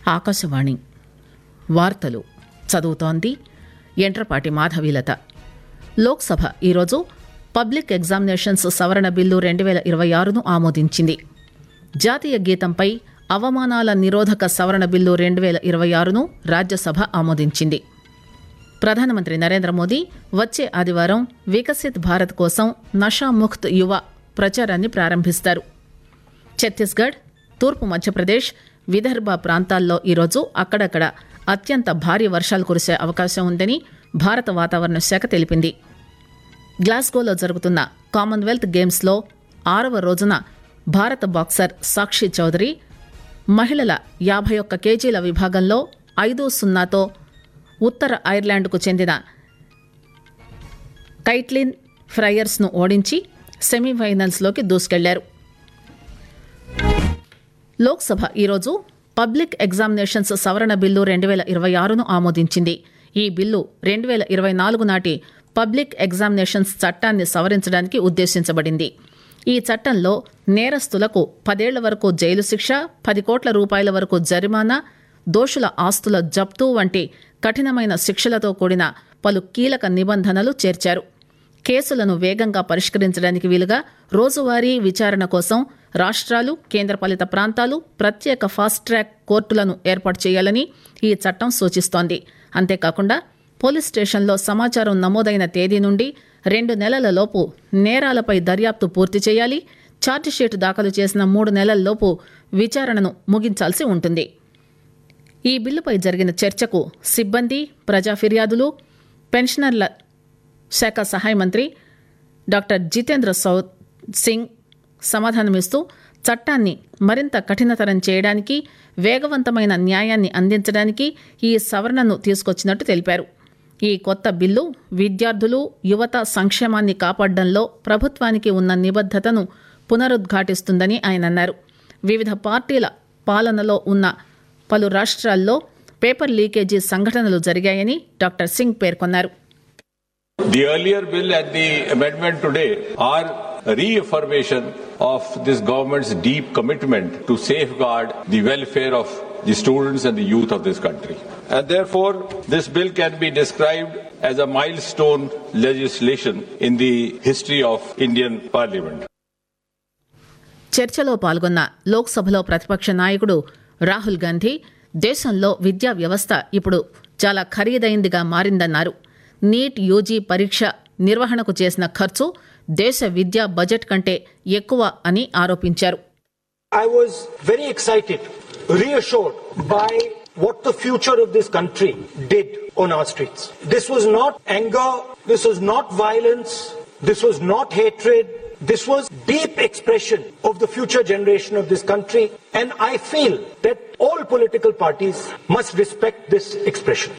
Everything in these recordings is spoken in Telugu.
ఆకాశవాణి వార్తలు చదువుతోంది ఎంట్రపాటి మాధవీలత లోక్సభ ఈరోజు పబ్లిక్ ఎగ్జామినేషన్స్ సవరణ బిల్లు రెండు వేల ఇరవై ఆరును ఆమోదించింది జాతీయ గీతంపై అవమానాల నిరోధక సవరణ బిల్లు రెండు వేల ఇరవై ఆరును రాజ్యసభ ఆమోదించింది ప్రధానమంత్రి నరేంద్ర మోదీ వచ్చే ఆదివారం వికసిత్ భారత్ కోసం నషాముక్త్ యువ ప్రచారాన్ని ప్రారంభిస్తారు ఛత్తీస్గఢ్ తూర్పు మధ్యప్రదేశ్ విదర్భ ప్రాంతాల్లో ఈరోజు అక్కడక్కడ అత్యంత భారీ వర్షాలు కురిసే అవకాశం ఉందని భారత వాతావరణ శాఖ తెలిపింది గ్లాస్గోలో జరుగుతున్న కామన్వెల్త్ గేమ్స్లో ఆరవ రోజున భారత బాక్సర్ సాక్షి చౌదరి మహిళల యాభై ఒక్క కేజీల విభాగంలో ఐదు సున్నాతో ఉత్తర ఐర్లాండ్కు చెందిన కైట్లిన్ ఫ్రయర్స్ను ఓడించి సెమీఫైనల్స్లోకి దూసుకెళ్లారు లోక్సభ ఈరోజు పబ్లిక్ ఎగ్జామినేషన్స్ సవరణ బిల్లు రెండు వేల ఇరవై ఆరును ఆమోదించింది ఈ బిల్లు రెండు వేల ఇరవై నాలుగు నాటి పబ్లిక్ ఎగ్జామినేషన్స్ చట్టాన్ని సవరించడానికి ఉద్దేశించబడింది ఈ చట్టంలో నేరస్తులకు పదేళ్ల వరకు జైలు శిక్ష పది కోట్ల రూపాయల వరకు జరిమానా దోషుల ఆస్తుల జప్తు వంటి కఠినమైన శిక్షలతో కూడిన పలు కీలక నిబంధనలు చేర్చారు కేసులను వేగంగా పరిష్కరించడానికి వీలుగా రోజువారీ విచారణ కోసం రాష్ట్రాలు కేంద్రపాలిత ప్రాంతాలు ప్రత్యేక ఫాస్ట్ ట్రాక్ కోర్టులను ఏర్పాటు చేయాలని ఈ చట్టం సూచిస్తోంది అంతేకాకుండా పోలీస్ స్టేషన్లో సమాచారం నమోదైన తేదీ నుండి రెండు నెలల లోపు నేరాలపై దర్యాప్తు పూర్తి చేయాలి ఛార్జిషీట్ దాఖలు చేసిన మూడు నెలల్లోపు విచారణను ముగించాల్సి ఉంటుంది ఈ బిల్లుపై జరిగిన చర్చకు సిబ్బంది ప్రజా ఫిర్యాదులు పెన్షనర్ల శాఖ సహాయ మంత్రి డాక్టర్ జితేంద్ర సౌ సింగ్ సమాధానమిస్తూ చట్టాన్ని మరింత కఠినతరం చేయడానికి వేగవంతమైన న్యాయాన్ని అందించడానికి ఈ సవరణను తీసుకొచ్చినట్టు తెలిపారు ఈ కొత్త బిల్లు విద్యార్థులు యువత సంక్షేమాన్ని కాపాడడంలో ప్రభుత్వానికి ఉన్న నిబద్దతను పునరుద్ఘాటిస్తుందని ఆయన అన్నారు వివిధ పార్టీల పాలనలో ఉన్న పలు రాష్ట్రాల్లో పేపర్ లీకేజీ సంఘటనలు జరిగాయని డాక్టర్ సింగ్ పేర్కొన్నారు The earlier bill and the amendment today are a reaffirmation of this government's deep commitment to safeguard the welfare of the students and the youth of this country. And therefore, this bill can be described as a milestone legislation in the history of Indian Parliament. చర్చలో పాల్గొన్న లోక్సభలో ప్రతిపక్ష నాయకుడు రాహుల్ గాంధీ దేశంలో విద్యా వ్యవస్థ ఇప్పుడు చాలా ఖరీదైందిగా మారిందన్నారు నీట్ యూజీ పరీక్ష నిర్వహణకు చేసిన ఖర్చు దేశ విద్యా బడ్జెట్ కంటే ఎక్కువ అని ఆరోపించారు I was very excited, reassured by what the future of this country did on our streets. This was not anger, this was not violence, this was not hatred, this was deep expression of the future generation of this country and I feel that all political parties must respect this expression.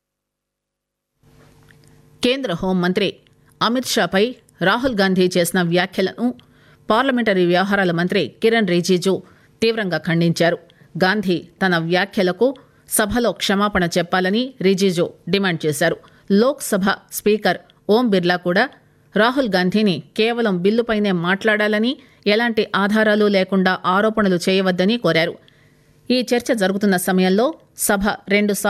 కేంద్ర హోంమంత్రి అమిత్ షాపై రాహుల్ గాంధీ చేసిన వ్యాఖ్యలను పార్లమెంటరీ వ్యవహారాల మంత్రి కిరణ్ రిజిజు తీవ్రంగా ఖండించారు గాంధీ తన వ్యాఖ్యలకు సభలో క్షమాపణ చెప్పాలని రిజిజు డిమాండ్ చేశారు లోక్సభ స్పీకర్ ఓం బిర్లా కూడా రాహుల్ గాంధీని కేవలం బిల్లుపైనే మాట్లాడాలని ఎలాంటి ఆధారాలు లేకుండా ఆరోపణలు చేయవద్దని కోరారు ఈ చర్చ జరుగుతున్న సమయంలో సభ రెండు